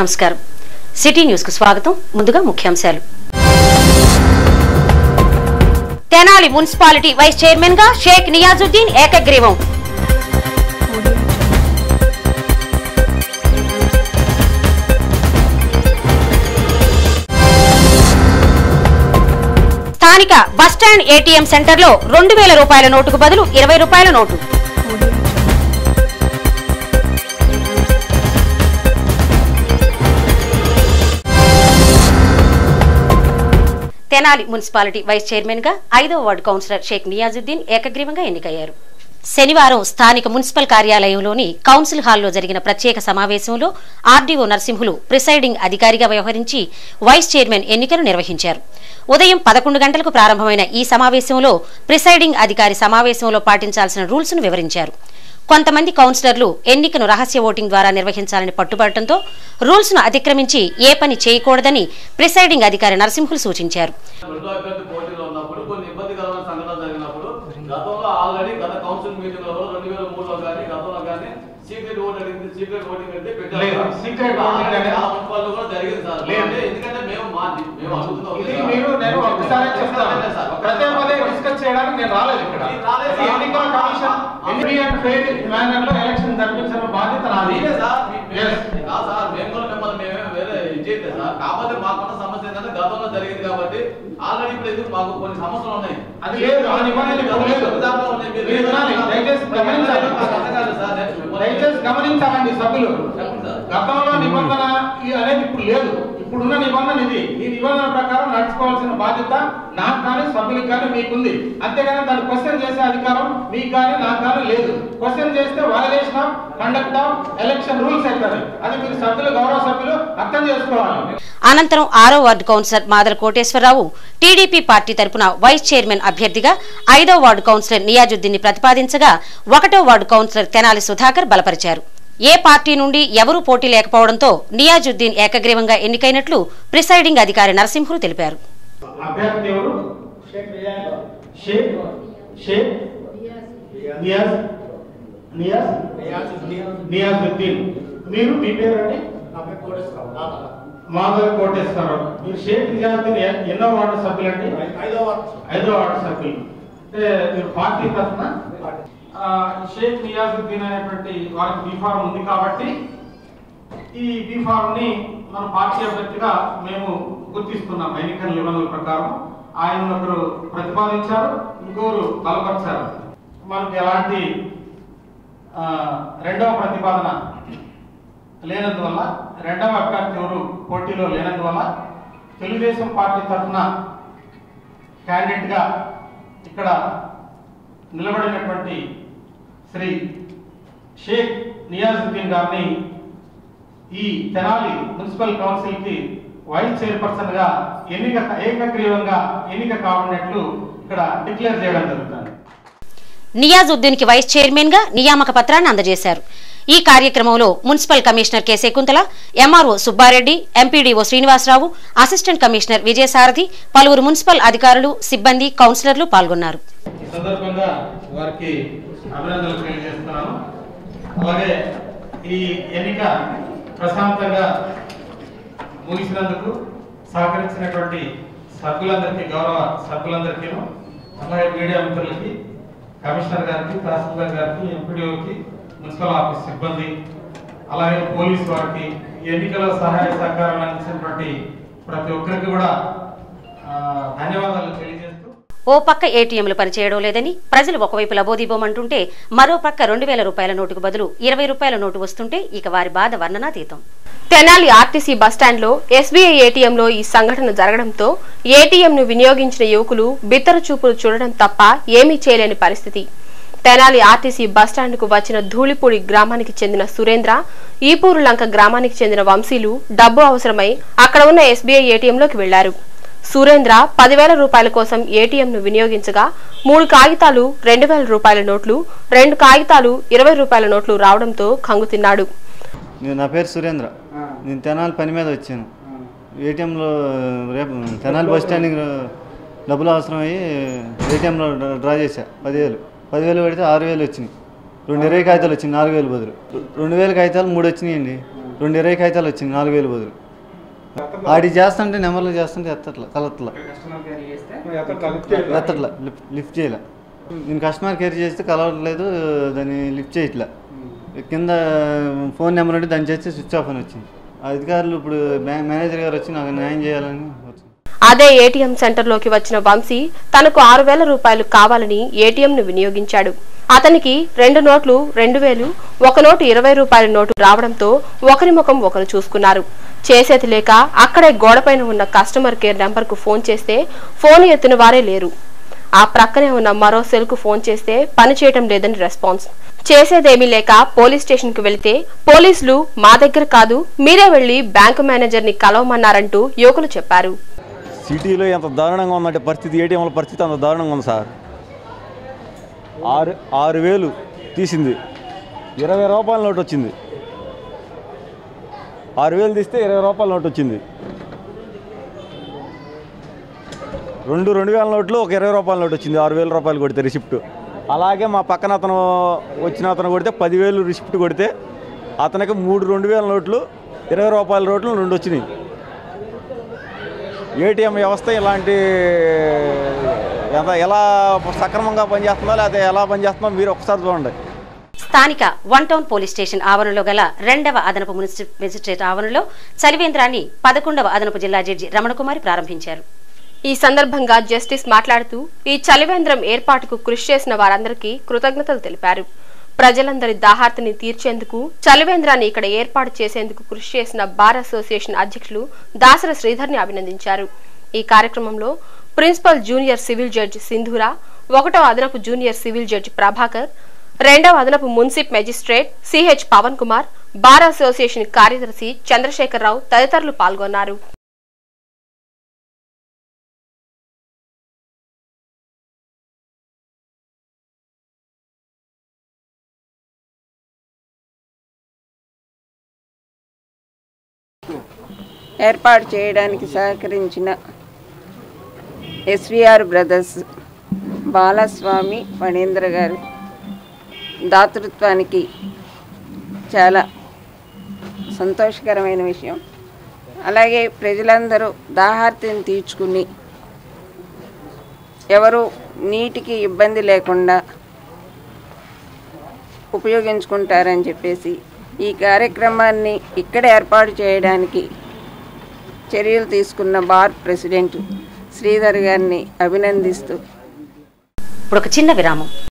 నమస్కారం city news కు స్వాగతం ముందుగా ముఖ్యాంశాలు తెనాలి మున్సిపాలిటీ వైస్ చైర్మన్ గా షేక్ నియాజుద్దీన్ ఏకగ్రీవం స్థానిక బస్టాండ్ ఏటీఎం సెంటర్లో రెండు వేల రూపాయల నోటుకు బదులు ఇరవై రూపాయల నోటు తెనాలి మున్సిపాలిటీ వైస్ చైర్మన్ గా ఐదవ వార్డు కౌన్సిలర్ షేక్ నియాజుద్దీన్ ఏకగ్రీవంగా ఎన్నికయ్యారు శనివారం స్థానిక మున్సిపల్ కార్యాలయంలోని కౌన్సిల్ హాల్లో జరిగిన ప్రత్యేక సమావేశంలో ఆర్డీఓ నరసింహులు ప్రిసైడింగ్ అధికారిగా వ్యవహరించి వైస్ చైర్మన్ ఎన్నికలు నిర్వహించారు ఉదయం పదకొండు గంటలకు ప్రారంభమైన ఈ సమావేశంలో ప్రిసైడింగ్ అధికారి సమావేశంలో పాటించాల్సిన రూల్స్ ను వివరించారు కొంతమంది కౌన్సిలర్లు ఎన్నికను రహస్య ఓటింగ్ ద్వారా నిర్వహించాలని పట్టుబడటంతో రూల్స్ ను అతిక్రమించి ఏ పని చేయకూడదని ప్రిసైడింగ్ అధికారి నరసింహులు సూచించారు రెండో అభ్యర్థి పోటీలో ఉన్నప్పుడు కొన్ని ఇబ్బందికరమైన సంఘటనలు జరిగినప్పుడు గతంలో ఆల్రెడీ గత కౌన్సిల్ మీటింగ్ లో రెండు వేల మూడులో కానీ గతంలో కానీ సీక్రెట్ ఓట్ అడిగింది సీక్రెట్ ఓటింగ్ అంటే పెట్టారు లేదు, సార్. secret voting ఆల్రెడీ అనేది- ఆ మున్సిపాలిటీలో కూడా జరిగింది సార్ లేదు. అంటే ఎందుకంటే మేము మా మేము అడుగుతున్నాం ఇది మీరు నేను ఒక్కసారి చెప్తాను సార్ ప్రతి పదే డిస్కస్ చేయడానికి నేను రాలేదు ఇక్కడ మీరు రాలేదు ఇది సార్. ఎన్నికల కమిషన్ ఎంపీ అండ్ ఫెయిర్ మేనర్ లో ఎలక్షన్ జరిపించిన బాధ్యత నాది మీరే సార్ మీ- మీ- Yes. కాదు సార్ మేము కూడా మిమ్మల్ని మేమే వేరే ఇది చేయలేదు సార్ కాకపోతే మాకున్న సమస్య ఏంటంటే గతంలో జరిగింది కాబట్టి ఆల్రెడీ ఇప్పుడు ఎందుకు మాకు కొన్ని సమస్యలు ఉన్నాయి అది లేదు ఆ నిబంధన ఇప్పుడు లేదు ఉదాహరణ ఉన్నాయి. మీరు- మీరు వినాలి దయచేసి గమనించాలి మాకు అర్థం కాదు సార్ నేను మిమ్మల్ని- దయచేసి గమనించాలండి సభ్యులు చెప్పండి సార్. గతంలో నిబంధన ఈ అనేది ఇప్పుడు లేదు ఇప్పుడున్న నిబంధన ఇది ఈ నిబంధన ప్రకారం నడుచుకోవాల్సిన బాధ్యత నాకు కానీ సభ్యులకు కానీ మీకుంది అంతేగాని దాన్ని క్వశ్చన్ చేసే అధికారం మీకు కానీ నాకు కానీ లేదు క్వశ్చన్ చేస్తే violation of conduct of election rules అవుతుంది అది మీరు సభ్యులు గౌరవ సభ్యులు అర్థం చేసుకోవాలి అనంతరం ఆరో ward councillor Madala Koteswararao TDP party తరపున వైస్ చైర్మన్ అభ్యర్థిగా ఐదో వార్డు కౌన్సిలర్ నియాజుద్దీన్ ని ప్రతిపాదించగా ఒకటో వార్డు కౌన్సిలర్ తెనాలి సుధాకర్ బలపరిచారు ఏ పార్టీ నుండి ఎవరూ పోటీ లేకపోవడంతో నియాజుద్దీన్ ఏకగ్రీవంగా ఎన్నికైనట్లు ప్రిసైడింగ్ అధికారి నరసింహులు తెలిపారు అభ్యర్థి ఎవరు షేక్ షేక్ నియాజ్ నియాజ్ నియాజుద్దీన్ మీరు మీ పేరండి మాధవ్ కోటేశ్వరరావు మీరు షేక్ నిజాముద్దీన్ ఎ- ఎన్నో వార్డు సభ్యులండి ఐదో వార్డు సభ్యులు అంటే మీరు పార్టీ తరఫున ఆ, షేక్ నియాజుద్దీన్ అనేటువంటి వారికి బీఫారం ఉంది కాబట్టి ఈ బీఫారం ని మన పార్టీ అభ్యర్థిగా మేము గుర్తిస్తున్నాం ఎన్నికల నిబంధనల ప్రకారం ఆయన ఒకరు ప్రతిపాదించారు ఇంకొకరు బలపరిచారు మనకు ఎలాంటి ఆ, రెండవ ప్రతిపాదన లేనందువల్ల రెండవ అభ్యర్థి ఎవరు పోటీలో లేనందువల్ల తెలుగుదేశం పార్టీ తరఫున క్యాండిడేట్గా ఇక్కడ నిలబడినటువంటి శ్రీ షేక్ నియాజుద్దీన్ గారిని ఈ తెనాలి మున్సిపల్ కౌన్సిల్ కి వైస్ చైర్పర్సన్ గా ఎన్నిక ఏకగ్రీవంగా ఎన్నిక కావనట్లు ఇక్కడ డిక్లేర్ చేయడం జరుగుతుంది నియాజుద్దీన్ కి వైస్ చైర్మన్ గా నియామక పత్రాన్ని అందజేశారు ఈ కార్యక్రమంలో municipal commissioner K Shakuntala MRO Subbareddy MPDO Srinivasarao assistant commissioner Vijayasarathi పలువురు మున్సిపల్ అధికారులు సిబ్బంది కౌన్సిలర్లు పాల్గొన్నారు ఈ సందర్భంగా వారికి అభినందనలు తెలియజేస్తున్నాను అలాగే ఈ ఎన్నిక ప్రశాంతంగా ముగిసినందుకు సహకరించినటువంటి సభ్యులందరికీ గౌరవ సభ్యులందరికీ అలాగే మీడియా మిత్రులకి కమిషనర్ గారికి తహసీల్దార్ గారికి ఎంపీడీఓకి మున్సిపల్ ఆఫీస్ సిబ్బంది అలాగే పోలీస్ వారికి ఈ ఎన్నికల సహాయ సహకారం అందించినటువంటి ప్రతి ఒక్కరికి కూడా ఆ, ధన్యవాదాలు తెలియజేస్తూ ఓ పక్క ఏటీఎంలు పనిచేయడం లేదని ప్రజలు ఒకవైపు లబోదీపమంటుంటే మరో పక్క రెండు వేల రూపాయల నోటుకు బదులు ఇరవై రూపాయల నోటు వస్తుంటే ఇక వారి బాధ వర్ణనాతీతం తెనాలి ఆర్టీసీ బస్టాండ్లో ఎస్బీఐ ఏటీఎంలో ఈ సంఘటన జరగడంతో ఏటీఎంను వినియోగించిన యువకులు బిత్తర చూపులు చూడడం తప్ప ఏమీ చేయలేని పరిస్థితి తెనాలి ఆర్టీసీ బస్టాండ్కు వచ్చిన ధూళిపూడి గ్రామానికి చెందిన సురేంద్ర ఈపూరు లంక గ్రామానికి చెందిన వంశీలు డబ్బు అవసరమై అక్కడ ఉన్న ఎస్బీఐ ఏటీఎంలోకి వెళ్లారు సురేంద్ర పదివేల రూపాయల కోసం ఏటీఎంను వినియోగించగా మూడు కాగితాలు రెండు వేల రూపాయల నోట్లు రెండు కాగితాలు ఇరవై రూపాయల నోట్లు రావడంతో కంగుతిన్నాడు నేను నా పేరు సురేంద్ర నేను తెనాలి పని మీద వచ్చాను ఏటీఎంలో రేపు తెనాలి బస్ స్టాండింగ్ డబ్బులు అవసరం అయ్యి ఏటీఎంలో డ్రా చేశా పదివేలు పదివేలు పెడితే ఆరు వేలు వచ్చినాయి రెండు ఇరవై కాగితాలు వచ్చినాయి నాలుగు వేలు బదులు రెండు వేల కాగితాలు మూడు వచ్చినాయండి రెండు ఇరవై కాగితాలు వచ్చింది నాలుగు వేలు బదులు ఆడి చేస్తుంటే నెంబర్లు చేస్తుంటే ఎత్తట్లా కలత్లా ఎత్తట్లా లిఫ్ట్ లిఫ్ట్ చేయలే నేను కస్టమర్ కేర్ చేస్తే కలవట్లేదు దాన్ని లిఫ్ట్ చేయట్లే కింద ఫోన్ నెంబర్ ఉంటే దాన్ని చేస్తే స్విచ్ ఆఫ్ అని వచ్చింది ఆ అధికారులు ఇప్పుడు బ్యాంక్ మేనేజర్ గారు వచ్చి నాకు న్యాయం చేయాలని వచ్చింది అదే ఏటీఎం సెంటర్లోకి వచ్చిన వంశీ తనకు ఆరు వేల రూపాయలు కావాలని ఏటీఎంను వినియోగించాడు అతనికి రెండు నోట్లు రెండు వేలు ఒక నోటు ఇరవై రూపాయల నోటు రావడంతో ఒకరి ముఖం ఒకరు చూసుకున్నారు చేసేది లేక అక్కడే గోడపైన ఉన్న కస్టమర్ కేర్ నెంబర్కు ఫోన్ చేస్తే ఫోన్ ఎత్తిన వారే లేరు ఆ ప్రక్కనే ఉన్న మరో సెల్ కు ఫోన్ చేస్తే పని చేయటం లేదని రెస్పాన్స్ చేసేదేమీ లేక పోలీస్ స్టేషన్ కు వెళితే పోలీసులు మా దగ్గర కాదు మీరే వెళ్లి బ్యాంకు మేనేజర్ ని కలవమన్నారంటూ యువకులు చెప్పారు సిటీలో ఎంత దారుణంగా ఉందంటే పరిస్థితి ఏటీఎంల పరిస్థితి అంత దారుణంగా ఉంది సార్ ఆరు ఆరు వేలు తీసింది ఇరవై రూపాయల నోటు వచ్చింది ఆరు వేలు తీస్తే ఇరవై రూపాయల నోటు వచ్చింది రెండు రెండు వేల నోట్లు ఒక ఇరవై రూపాయల నోటు వచ్చింది ఆరు వేల రూపాయలు కొడితే రిసిప్ట్ అలాగే మా పక్కన అతను వచ్చిన అతను కొడితే పదివేలు రిసిప్ట్ కొడితే అతనికి మూడు రెండు వేల నోట్లు ఇరవై రూపాయల నోట్లు రెండు వచ్చినాయి ఏటీఎం వ్యవస్థ ఇలాంటి ఎంత- ఎలా సక్రమంగా పనిచేస్తుందో లేకపోతే ఎలా పనిచేస్తుందో మీరు ఒకసారి చూడండి స్థానిక వన్ టౌన్ పోలీస్ స్టేషన్ ఆవరణలో గల రెండవ అదనపు మున్సి- మెజిస్ట్రేట్ ఆవరణలో చలివేంద్రాన్ని పదకొండవ అదనపు జిల్లా జడ్జి రమణకుమారి ప్రారంభించారు ఈ సందర్భంగా జస్టిస్ మాట్లాడుతూ ఈ చలివేంద్రం ఏర్పాటుకు కృషి చేసిన వారందరికీ కృతజ్ఞతలు తెలిపారు ప్రజలందరి దాహార్తిని తీర్చేందుకు చలివేంద్రాన్ని ఇక్కడ ఏర్పాటు చేసేందుకు కృషి చేసిన బార్ అసోసియేషన్ అధ్యక్షులు దాసర శ్రీధర్ని అభినందించారు ఈ కార్యక్రమంలో principal junior civil judge Sindhura ఒకటో అదనపు జూనియర్ సివిల్ జడ్జి ప్రభాకర్ రెండవ అదనపు munsif magistrate CH Pavan Kumar bar association కార్యదర్శి చంద్రశేఖరరావు తదితరులు పాల్గొన్నారు ఏర్పాటు చేయడానికి సహకరించిన ఎస్విఆర్ బ్రదర్స్ బాలస్వామి ఫణీంద్ర గారు దాతృత్వానికి చాలా సంతోషకరమైన విషయం అలాగే ప్రజలందరూ దాహార్తిని తీర్చుకుని ఎవరు నీటికి ఇబ్బంది లేకుండా ఉపయోగించుకుంటారని చెప్పేసి ఈ కార్యక్రమాన్ని ఇక్కడ ఏర్పాటు చేయడానికి చర్యలు తీసుకున్న బార్ ప్రెసిడెంట్ శ్రీధర్ గారిని అభినందిస్తూ ఇప్పుడు ఒక చిన్న విరామం